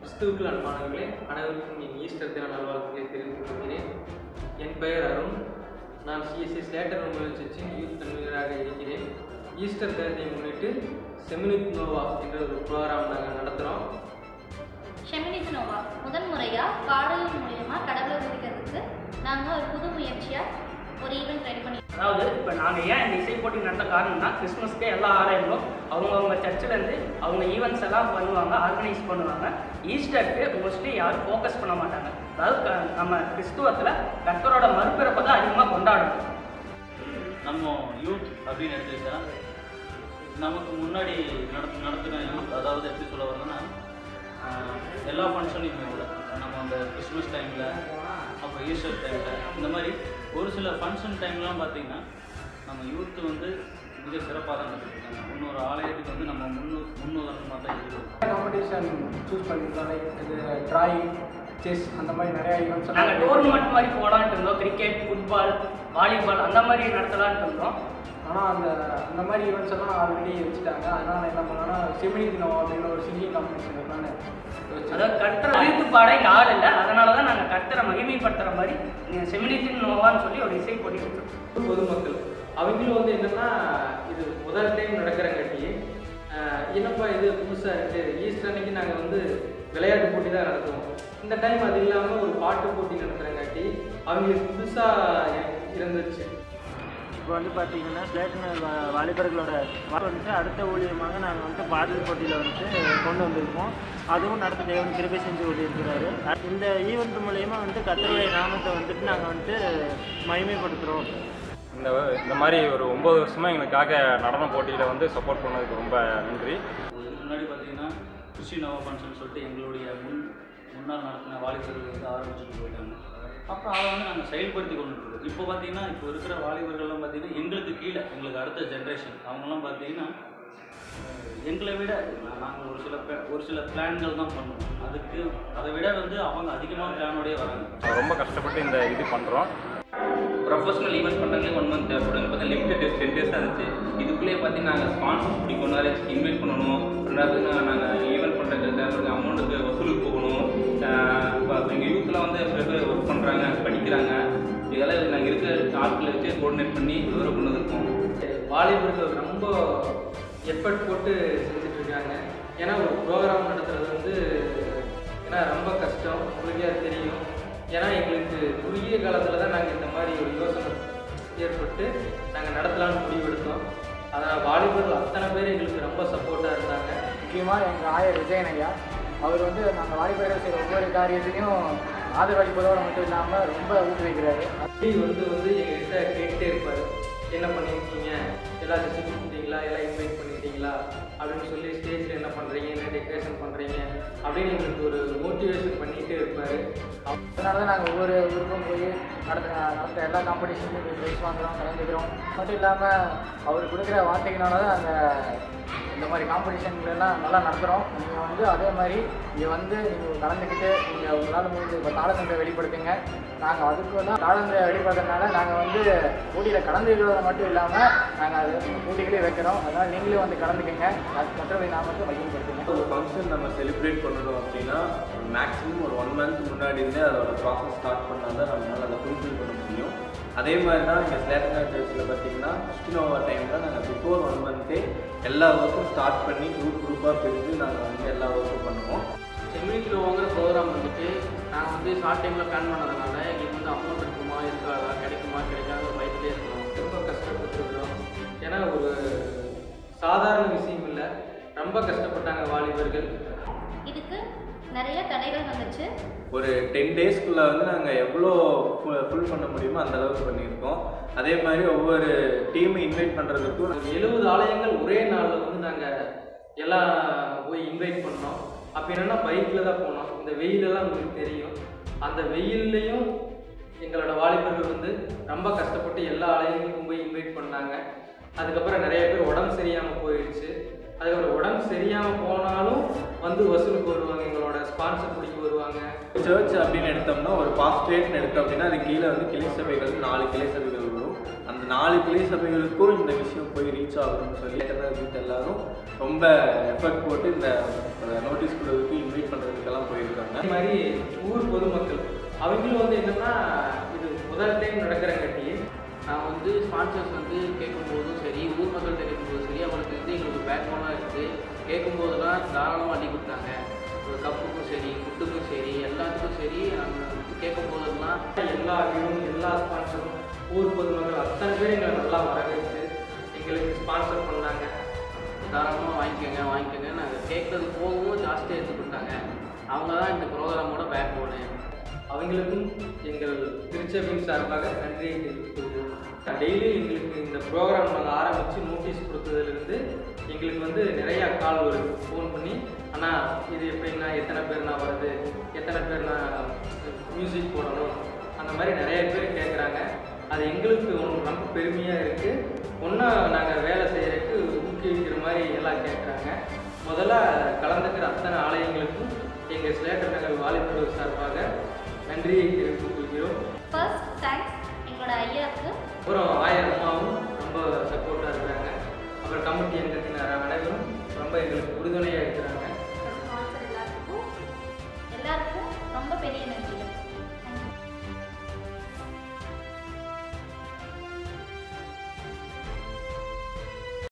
கிறிஸ்துவுக்கு அன்பானவர்களே அனைவருக்கும் என் ஈஸ்டர் தின நல்வாழ்த்துக்களை தெரிவித்துக் கொள்கிறேன் என் பெயர் அருண் நான் சிஎஸ்சி ஸ்லேட்டர் உங்கள் சர்ச்சின் யூத் கன்வீனராக இருக்கிறேன் ஈஸ்டர் தினத்தை முன்னிட்டு செமினித் நோவா என்ற ஒரு ப்ரோக்ராம் நாங்கள் நடத்துகிறோம் ஷெமினிஸ் நோவா முதன் முறையாக பாடல் மூலியமாக கடவுளை துதிக்கிறதுக்கு நாங்கள் ஒரு புது முயற்சியாக ஒரு ஈவெண்ட் ரெடி பண்ணி அதாவது இப்போ நாங்கள் ஏன் இந்த இசை போட்டி நடத்த காரணம்னா கிறிஸ்மஸ்க்கு எல்லா ஆலயங்களும் அவங்கவுங்க சர்ச்சிலேருந்து அவங்க ஈவெண்ட்ஸ் எல்லாம் பண்ணுவாங்க ஆர்கனைஸ் பண்ணுவாங்க ஈஸ்டருக்கு மோஸ்ட்லி யாரும் ஃபோக்கஸ் பண்ண மாட்டாங்க அதாவது க- நம்ம கிறிஸ்துவத்தில் கர்த்தரோட மறுபிறப்பை தான் அதிகமாக கொண்டாடணும் நம்ம யூத் அப்படின்னு எடுத்துக்கிட்டா நமக்கு முன்னாடி நடத்து நடத்துகிற யூத் அதாவது எப்படி சொல்ல வரதுன்னா ஆஹ், எல்லா ஃபங்க்ஷனையுமே கூட நம்ம அந்த கிறிஸ்மஸ் டைமில் அப்புறம் ஈஸ்டர் டைமில் இந்த மாதிரி ஒரு சில ஃபங்க்ஷன் டைம்லாம் பார்த்தீங்கன்னா நம்ம யூத் வந்து மிக சிறப்பாக தான் நடத்திருக்காங்க இன்னொரு ஆலயத்துக்கு வந்து நம்ம முன்னு முன்னுதாரணமாக தான் இருக்கிறோம் காம்படிஷன் சூஸ் பண்ணியிருந்தோம் லைக் இது ட்ராயிங் செஸ் அந்த மாதிரி நிறையா ஈவெண்ட்ஸ் நாங்கள் டோர்னமெண்ட் மாதிரி போகலான்ட்டு இருந்தோம் கிரிக்கெட் ஃபுட்பால் வாலிபால் அந்த மாதிரி நடத்தலான்ட்டு இருந்தோம் ஆனால் அந்த அந்த மாதிரி ஈவெண்ட்ஸ் எல்லாம் ஆல்ரெடி வச்சுட்டாங்க அதனால் நான் என்ன பண்ணேன்னா செமினி தினம் அப்படின்னு ஒரு சிங்கிங் காம்படிஷன் வைக்கலான்னு யோசிச்சேன். அதாவது கர்த்தரை அழித்து பாட இங்கே ஆள் இல்லை அதனால தான் நாங்கள் கர்த்தரை மகிமைப்படுத்துகிற மாதிரி செமினித்தின் நோவான்னு சொல்லி ஒரு இசை போட்டி வச்சோம் பொதுமக்கள் அவங்களும் வந்து என்னன்னா இது முதல் டைம் நடக்கிறங்காட்டி ஆஹ், என்னப்பா இது புதுசாக இருக்குது ஈஸ்டர் அன்னைக்கு நாங்கள் வந்து விளையாட்டு போட்டி தான் நடத்துவோம் இந்த டைம் அது இல்லாமல் ஒரு பாட்டு போட்டி நடத்துகிறங்காட்டி அவங்களுக்கு புதுசாக இருந்துச்சு இப்போ வந்து பார்த்தீங்கன்னா ஸ்லேட்டனர் வா- வாலிபர்களோட வா- வந்துட்டு அடுத்த ஊழியமாக நாங்கள் வந்து பாடல் போட்டியில் வந்துட்டு கொண்டு வந்திருக்கோம் அதுவும் நடத்த தேவன் கிருபை செஞ்சு கொண்டிருக்கிறாரு அ- இந்த ஈவெண்ட் மூலயமா வந்துட்டு கத்தருடைய நாமத்தை வந்துட்டு நாங்கள் வந்துட்டு மகிமைப்படுத்துகிறோம் இந்த இந்த மாதிரி ஒரு ஒம்பது வருஷமாக எங்களுக்காக நடன போட்டியில் வந்து சப்போர்ட் பண்ணதுக்கு ரொம்ப நன்றி இதுக்கு முன்னாடி பார்த்தீங்கன்னா கிறிஸ்டி நவ ஃபங்க்ஷன் சொல்லிட்டு எங்களுடைய முன் முன்னால் நடத்தின வாலிபர்கள் வந்து ஆரம்பிச்சுட்டு போயிட்டாங்க அப்புறம் அதை வந்து நாங்கள் செயல்படுத்தி கொண்டு இருக்கோம் இப்போ பார்த்தீங்கன்னா இப்போ இருக்கிற வாலிபர்கள்லாம் பார்த்தீங்கன்னா எங்களுக்கு கீழே எங்களுக்கு அடுத்த ஜென்ரேஷன் அவங்கெல்லாம் பார்த்தீங்கன்னா அஹ், எங்களை விட நாங்கள் ஒரு சில pla- ஒரு சில பிளான்கள் தான் பண்ணுவோம் அதுக்கு அதை விட வந்து அவங்க அதிகமாக பிளானோடய வராங்க ரொம்ப கஷ்டப்பட்டு இந்த இது பண்ணுறோம் ப்ரொஃபஷனல் ஈவெண்ட் பண்ணுறதுலே ஒன் மந்த் தேவைப்படும் பார்த்தா லிமிடெட் டேஸ் டென் டேஸ் தான் இருந்துச்சு இதுக்குள்ளேயே பார்த்தீங்கன்னா நாங்கள் ஸ்பான்சர்ஸ் பிடிக்கணும் நிறைய இன்வைட் பண்ணணும் ரெண்டாவது நாங்கள் ஈவெண்ட் பண்ணுறதுக்கு அமௌண்ட்டுக்கு வசூலுக்கு போகணும் இப்போ எங்கள் யூத்தில் வந்து சில பேர் ஒர்க் பண்ணுறாங்க படிக்கிறாங்க இதெல்லாம் நாங்கள் இருக்கிற ஆட்களை வச்சு கோஆர்டினேட் பண்ணி விவரம் கொண்டு வந்திருக்கோம் வாலிபர்கள் ரொம்ப எஃபர்ட் போட்டு செஞ்சுட்டு இருக்காங்க ஏன்னா ஒரு ப்ரோக்ராம் நடத்துறது வந்து ஏன்னா ரொம்ப கஷ்டம் உங்களுக்கே அது தெரியும் ஏன்னா எங்களுக்கு குறுகிய காலத்தில் தான் நாங்கள் இந்த மாதிரி ஒரு யோசனை ஏற்பட்டு நாங்கள் நடத்தலாம்னு முடிவெடுத்தோம் அதனால் வாலிபர்கள் அத்தனை பேர் எங்களுக்கு ரொம்ப சப்போர்ட்டாக இருந்தாங்க முக்கியமாக எங்கள் ஆயர் விஜயன் ஐயா அவர் வந்து நாங்கள் வாலிபர்கள் செய்கிற ஒவ்வொரு காரியத்தையும் ஆதரவளிப்பதோடு மட்டும் இல்லாமல் ரொம்ப ஊக்குவிக்கிறாரு அப்படி வந்து வந்து எங்ககிட்ட கேட்டுட்டே இருப்பார் என்ன பண்ணியிருக்கீங்க எல்லா செஞ்சு கொடுத்தீங்களா எல்லாம் இன்வைட் பண்ணிட்டீங்களா அப்படின்னு சொல்லி ஸ்டேஜில் என்ன பண்ணுறீங்க என்ன டெக்கரேஷன் பண்ணுறீங்க அப்படின்னு எங்களுக்கு ஒரு மோட்டிவேஷன் பண்ணிகிட்டே இருப்பார் அதனால தான் நாங்கள் ஒவ்வொரு ஊருக்கும் போய் நடத்த நடத்த எல்லா காம்படிஷன்லையும் போய் ப்ரைஸ் வாங்குறோம் கலந்துக்கிறோம் மட்டும் இல்லாமல் அவர் கொடுக்குற வார்த்தைகளால தான் அந்த இந்த மாதிரி காம்படிஷன்லாம் நல்லா நடத்துகிறோம் நீங்கள் வந்து அதே மாதிரி இங்கே வந்து நீங்கள் கலந்துக்கிட்டு நீங்கள் உங்களால் முடிஞ்ச இப்போ தாளந்தத்தை வெளிப்படுத்துங்க நாங்கள் அதுக்கு தான் தாளந்தை வெளிப்படுறதுனால நாங்கள் வந்து போட்டியில் கலந்துக்கிறத மட்டும் இல்லாமல் நாங்கள் அது போட்டிகளே வைக்கிறோம் அதனால் நீங்களும் வந்து கலந்துக்கங்க அது மற்றவை நாமத்தை மையப்படுத்துங்க ஒரு ஃபங்க்ஷன் நம்ம செலிப்ரேட் பண்ணணும் அப்படின்னா மேக்ஸிமம் ஒரு ஒன் மந்த் முன்னாடி இருந்தே அதோட ப்ராசஸ் ஸ்டார்ட் பண்ணால் தான் நம்மளால் அதை ஃபுல்ஃபில் பண்ண முடியும் அதே மாதிரி தான் இங்கே ஸ்லேட்டர் சர்ச்சில் பார்த்தீங்கன்னா கிறிஸ்டினோவா டைமில் நாங்கள் பிஃபோர் ஒன் மந்த்தே எல்லா ஒர்க்கும் ஸ்டார்ட் பண்ணி குரூப் குரூப்பாக பிரித்து நாங்கள் வந்து எல்லா ஒர்க்கும் பண்ணுவோம் செமினிக்கிலோங்கிற ப்ரோக்ராம் வந்துட்டு நாங்கள் வந்து ஷார்ட் டைமில் பிளான் பண்ணதுனால எங்களுக்கு வந்து அமௌண்ட் இருக்குமா இருக்காதா கிடைக்குமா கிடைக்காத ஒரு பயத்திலே இருக்கணும் ரொம்ப கஷ்டப்பட்டுருக்குறோம் ஏன்னா ஒரு சாதாரண விஷயம் இல்லை ரொம்ப கஷ்டப்பட்டாங்க வாலிபர்கள் இதுக்கு நிறைய தடைகள் வந்துச்சு ஒரு டென் டேஸ்க்குள்ளே வந்து நாங்கள் எவ்வளோ ஃபுல் பண்ண முடியுமோ அந்த அளவுக்கு பண்ணியிருக்கோம் அதே மாதிரி ஒவ்வொரு டீமை இன்வைட் பண்ணுறதுக்கும் ஒரு எழுபது ஆலயங்கள் ஒரே நாளில் வந்து நாங்கள் எல்லாம் போய் இன்வைட் பண்ணோம் அப்போ என்னென்னா பைக்கில் தான் போனோம் இந்த வெயிலெல்லாம் உங்களுக்கு தெரியும் அந்த வெயில்லையும் எங்களோட வாலிபர்கள் வந்து ரொம்ப கஷ்டப்பட்டு எல்லா ஆலயங்களுக்கும் போய் இன்வைட் பண்ணாங்க அதுக்கப்புறம் நிறைய பேர் உடம்பு சரியாமல் போயிடுச்சு அதுக்கப்புறம் உடம்பு சரியாமல் போனாலும் வந்து வசூலுக்கு வருவாங்க எங்களோட ஸ்பான்சர் பிடிக்க வருவாங்க சர்ச் அப்படின்னு எடுத்தோம்னா ஒரு பாஸ்டேட்னு எடுத்தோம் அப்படின்னா அது கீழே வந்து கிளை சபைகள் நாலு கிளை சபைகள் வரும் அந்த அந்த நாலு கிளை சபைகளுக்கும் இந்த விஷயம் போய் ரீச் ஆகணும்னு சொல்லி வீட்டு எல்லாரும் ரொம்ப எஃபர்ட் போட்டு இந்த நோட்டீஸ் கொடுறதுக்கு இன்வைட் பண்ணுறதுக்கெல்லாம் போயிருக்காங்க அதே மாதிரி ஊர் பொதுமக்கள் அவங்களும் வந்து என்னன்னா இது முதல் டைம் நடக்கிறங்காட்டி நான் வந்து ஸ்பான்சர்ஸ் வந்து கேட்கும்போதும் சரி ஊர் மக்கள்கிட்ட கேட்கும்போதும் சரி அவங்களுக்கு வந்து எங்களுக்கு பேக் போனாக இருக்குது கேட்கும்போதெல்லாம் தாராளமாக அள்ளி கொடுத்தாங்க ஒரு கப்புக்கும் சரி ஃபுட்டுக்கும் சரி எல்லாத்துக்கும் சரி நாங்கள் கேட்கும்போதெல்லாம் எல்லா வீடும் எல்லா ஸ்பான்சரும் ஊர் பொதுமக்கள் அத்தனை பேர் எங்களை நல்லா வரவேற்று எங்களுக்கு ஸ்பான்சர் பண்ணாங்க தாராளமாக வாங்கிக்கோங்க வாங்கிக்கோங்க நாங்கள் கேட்கறது போகவும் ஜாஸ்தியாக எடுத்து கொடுத்தாங்க அவங்க தான் இந்த ப்ரோக்ராமோட பேக் போனு அவங்களுக்கும் எங்கள் திருச்சபையின் சார்பாக நன்றியை தெரிவித்துக் கொள்கிறோம் டெய்லி எங்களுக்கு இந்த ப்ரோக்ராம் நாங்கள் ஆரம்பித்து நோட்டீஸ் கொடுத்ததுலேருந்து எங்களுக்கு வந்து நிறையா கால் வருது ஃபோன் பண்ணி அண்ணா இது எப்படின்னா எத்தனை பேர்னா வருது எத்தனை பேர்னா மியூசிக் போடணும் அந்த மாதிரி நிறைய பேர் கேட்குறாங்க அது எங்களுக்கு ஒன்று ரொம்ப பெருமையாக இருக்குது ஒன்றா நாங்கள் வேலை செய்கிறதுக்கு ஊக்குவிக்கிற மாதிரி எல்லாம் கேட்குறாங்க முதல்ல கலந்துக்கிற அத்தனை ஆலயங்களுக்கும் எங்கள் சிலேட்டர் நகர் வாலிபர் சார்பாக நன்றியை தெரிவித்துக் கொள்கிறோம் ஃபர்ஸ்ட் தேங்க்ஸ் எங்களோட ஐயாவுக்கு அப்புறம் ஆயர் அம்மாவும் ரொம்ப சப்போர்ட்டாக இருக்கிறாங்க அப்புறம் கமிட்டி எங்கள் அனைவரும் ரொம்ப எங்களுக்கு உறுதுணையாக இருக்கிறாங்க